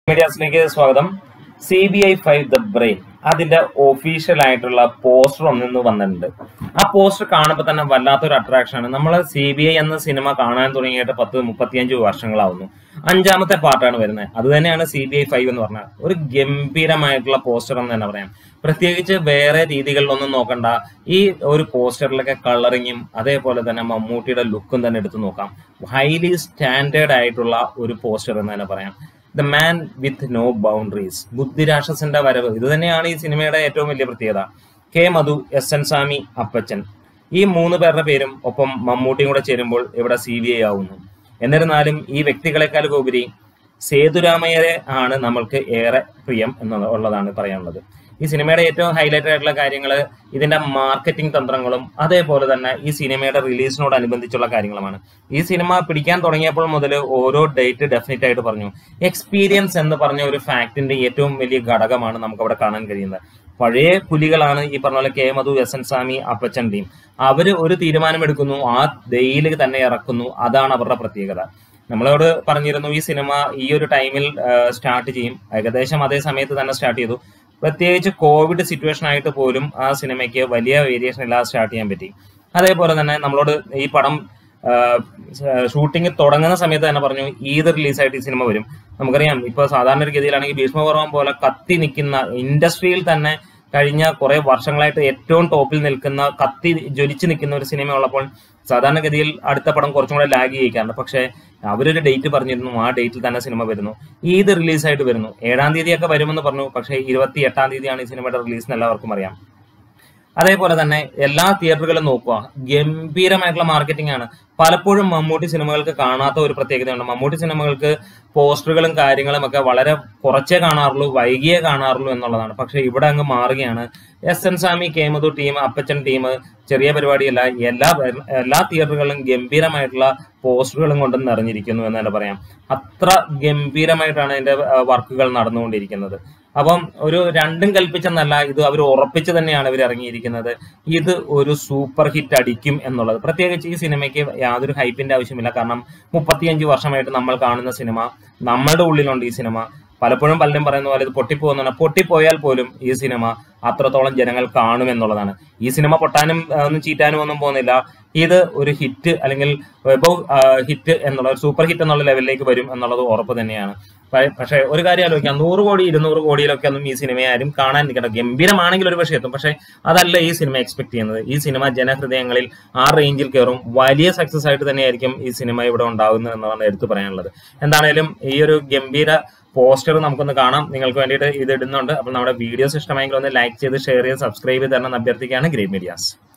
മീഡിയാസിലേക്ക് സ്വാഗതം C B I five the brain അതിന്റെ official ആയിട്ടുള്ള പോസ്റ്റർ ഒന്നിന്ന് വന്നിട്ടുണ്ട് ആ പോസ്റ്റർ കാണുമ്പോൾ തന്നെ വല്ലാത്തൊരു അട്രാക്ഷൻ ആണ് നമ്മൾ സി ബി ഐ എന്ന സിനിമ കാണാൻ തുടങ്ങിയിട്ട് പത്ത് മുപ്പത്തിയഞ്ച് വർഷങ്ങളാവുന്നു അഞ്ചാമത്തെ പാർട്ടാണ് വരുന്നത് അത് തന്നെയാണ് സി ബി ഐ ഫൈവ് എന്ന് പറഞ്ഞാൽ ഒരു ഗംഭീരമായിട്ടുള്ള പോസ്റ്റർ എന്ന് തന്നെ പറയാം പ്രത്യേകിച്ച് വേറെ രീതികളിലൊന്നും നോക്കണ്ട ഈ ഒരു പോസ്റ്ററിലൊക്കെ കളറിങ്ങും അതേപോലെ തന്നെ മമ്മൂട്ടിയുടെ ലുക്കും തന്നെ എടുത്തു നോക്കാം ഹൈലി സ്റ്റാൻഡേർഡ് ആയിട്ടുള്ള ഒരു പോസ്റ്റർ എന്ന് തന്നെ പറയാം the man with no boundaries ബുദ്ധിരാക്ഷസന്റെ വരവ് ഇത് തന്നെയാണ് ഈ സിനിമയുടെ ഏറ്റവും വലിയ പ്രത്യേകത K Madhu S N Swami Appachan ഈ മൂന്ന് പേരുടെ പേരും ഒപ്പം മമ്മൂട്ടിയും കൂടെ ചേരുമ്പോൾ ഇവിടെ സി ബി ഐ ആവുന്നു എന്നിരുന്നാലും ഈ വ്യക്തികളെക്കാൾ ഉപരി സേതുരാമയ്യരെ ആണ് നമ്മൾക്ക് ഏറെ പ്രിയം എന്നുള്ളതാണ് പറയാനുള്ളത് ഈ സിനിമയുടെ ഏറ്റവും ഹൈലൈറ്റ് ആയിട്ടുള്ള കാര്യങ്ങൾ ഇതിന്റെ മാർക്കറ്റിംഗ് തന്ത്രങ്ങളും അതേപോലെ തന്നെ ഈ സിനിമയുടെ റിലീസിനോടനുബന്ധിച്ചുള്ള കാര്യങ്ങളുമാണ് ഈ സിനിമ പിടിക്കാൻ തുടങ്ങിയപ്പോൾ മുതൽ ഓരോ ഡേറ്റ് ഡെഫിനറ്റ് ആയിട്ട് പറഞ്ഞു എക്സ്പീരിയൻസ് എന്ന് പറഞ്ഞ ഒരു ഫാക്ടിന്റെ ഏറ്റവും വലിയ ഘടകമാണ് നമുക്ക് അവിടെ കാണാൻ കഴിയുന്നത് പഴയ പുലികളാണ് ഈ പറഞ്ഞ പോലെ K Madhu S N Swami Appachan team അവര് ഒരു തീരുമാനം എടുക്കുന്നു ആ ഡെയിൽ തന്നെ ഇറക്കുന്നു അതാണ് അവരുടെ പ്രത്യേകത നമ്മളോട് പറഞ്ഞിരുന്നു ഈ സിനിമ ഈ ഒരു ടൈമിൽ സ്റ്റാർട്ട് ചെയ്യും ഏകദേശം അതേ സമയത്ത് തന്നെ സ്റ്റാർട്ട് ചെയ്തു പ്രത്യേകിച്ച് കോവിഡ് സിറ്റുവേഷൻ ആയിട്ട് പോലും ആ സിനിമയ്ക്ക് വലിയ വേരിയേഷൻ ഇല്ലാതെ സ്റ്റാർട്ട് ചെയ്യാൻ പറ്റി അതേപോലെ തന്നെ നമ്മളോട് ഈ പടം ഷൂട്ടിംഗ് തുടങ്ങുന്ന സമയത്ത് തന്നെ പറഞ്ഞു ഈദ് റിലീസായിട്ട് ഈ സിനിമ വരും നമുക്കറിയാം ഇപ്പൊ സാധാരണ ഒരു ഗതിയിലാണെങ്കിൽ ഭീഷ്മപർവം പോലെ കത്തി നിൽക്കുന്ന ഇൻഡസ്ട്രിയിൽ തന്നെ കഴിഞ്ഞ കുറെ വർഷങ്ങളായിട്ട് ഏറ്റവും ടോപ്പിൽ നിൽക്കുന്ന കത്തി ജ്വലിച്ച് നിൽക്കുന്ന ഒരു സിനിമ ഉള്ളപ്പോൾ സാധാരണഗതിയിൽ അടുത്ത പടം കുറച്ചും കൂടെ ലാഗ് ചെയ്യിക്കാറുണ്ട് പക്ഷേ അവരൊരു ഡേറ്റ് പറഞ്ഞിരുന്നു ആ ഡേറ്റിൽ തന്നെ സിനിമ വരുന്നു ഈദ് റിലീസായിട്ട് വരുന്നു ഏഴാം തീയതിയൊക്കെ വരുമെന്ന് പറഞ്ഞു പക്ഷേ ഇരുപത്തി എട്ടാം തീയതിയാണ് ഈ സിനിമയുടെ റിലീസ് എന്ന് എല്ലാവർക്കും അറിയാം അതേപോലെ തന്നെ എല്ലാ തിയേറ്ററുകളും നോക്കുക ഗംഭീരമായിട്ടുള്ള മാർക്കറ്റിംഗ് ആണ് പലപ്പോഴും മമ്മൂട്ടി സിനിമകൾക്ക് കാണാത്ത ഒരു പ്രത്യേകതയുണ്ട് മമ്മൂട്ടി സിനിമകൾക്ക് പോസ്റ്ററുകളും കാര്യങ്ങളും ഒക്കെ വളരെ കുറച്ചേ കാണാറുള്ളൂ വൈകിയേ കാണാറുള്ളൂ എന്നുള്ളതാണ് പക്ഷെ ഇവിടെ അങ്ങ് മാറുകയാണ് എസ് എൻ സ്വാമി കേമതു ടീം അപ്പച്ചൻ ടീം ചെറിയ പരിപാടിയല്ല എല്ലാ എല്ലാ തിയേറ്ററുകളിലും ഗംഭീരമായിട്ടുള്ള പോസ്റ്ററുകളും കൊണ്ട് നിറഞ്ഞിരിക്കുന്നു എന്ന് തന്നെ പറയാം അത്ര ഗംഭീരമായിട്ടാണ് അതിന്റെ വർക്കുകൾ നടന്നുകൊണ്ടിരിക്കുന്നത് അപ്പം ഒരു രണ്ടും കൽപ്പിച്ചെന്നല്ല ഇത് അവർ ഉറപ്പിച്ച് തന്നെയാണ് ഇവർ ഇറങ്ങിയിരിക്കുന്നത് ഇത് ഒരു സൂപ്പർ ഹിറ്റ് അടിക്കും എന്നുള്ളത് പ്രത്യേകിച്ച് ഈ സിനിമയ്ക്ക് യാതൊരു ഹൈപ്പിന്റെ ആവശ്യമില്ല കാരണം മുപ്പത്തിയഞ്ച് വർഷമായിട്ട് നമ്മൾ കാണുന്ന സിനിമ നമ്മളുടെ ഉള്ളിലുണ്ട് ഈ സിനിമ പലപ്പോഴും പലരും പറയുന്ന പോലെ ഇത് പൊട്ടിപ്പോകുന്നതാണ് പൊട്ടിപ്പോയാൽ പോലും ഈ സിനിമ അത്രത്തോളം ജനങ്ങൾ കാണും എന്നുള്ളതാണ് ഈ സിനിമ പൊട്ടാനും ഒന്നും ചീറ്റാനും ഒന്നും പോകുന്നില്ല ഇത് ഒരു ഹിറ്റ് അല്ലെങ്കിൽ എബവ് ഹിറ്റ് എന്നുള്ള ഒരു സൂപ്പർ ഹിറ്റ് എന്നുള്ള ലെവലിലേക്ക് വരും എന്നുള്ളത് ഉറപ്പ് തന്നെയാണ് പക്ഷേ ഒരു കാര്യം ആലോചിക്കാം നൂറ് കോടി ഇരുന്നൂറ് കോടിയിലൊക്കെ ഒന്നും ഈ സിനിമയെ ആരും കാണാൻ നിൽക്കട്ടെ ഗംഭീരമാണെങ്കിൽ ഒരു പക്ഷേ എത്തും പക്ഷേ അതല്ല ഈ സിനിമ എക്സ്പെക്ട് ചെയ്യുന്നത് ഈ സിനിമ ജനഹൃദയങ്ങളിൽ ആ റേഞ്ചിൽ കയറും വലിയ സക്സസ് ആയിട്ട് തന്നെയായിരിക്കും ഈ സിനിമ ഇവിടെ ഉണ്ടാകുന്നത് എന്നാണ് എടുത്തു പറയാനുള്ളത് എന്താണേലും ഈ ഒരു ഗംഭീര പോസ്റ്റർ നമുക്കൊന്ന് കാണാം നിങ്ങൾക്ക് വേണ്ടിയിട്ട് ഇത് ഇടുന്നുണ്ട് അപ്പോൾ നമ്മുടെ വീഡിയോസ് ഇഷ്ടമായെങ്കിൽ ഒന്ന് ലൈക്ക് ചെയ്ത് ഷെയർ ചെയ്ത് സബ്സ്ക്രൈബ് ചെയ്ത് തരണം അഭ്യർത്ഥിക്കുകയാണ് ഗ്രേറ്റ് മീഡിയാസ്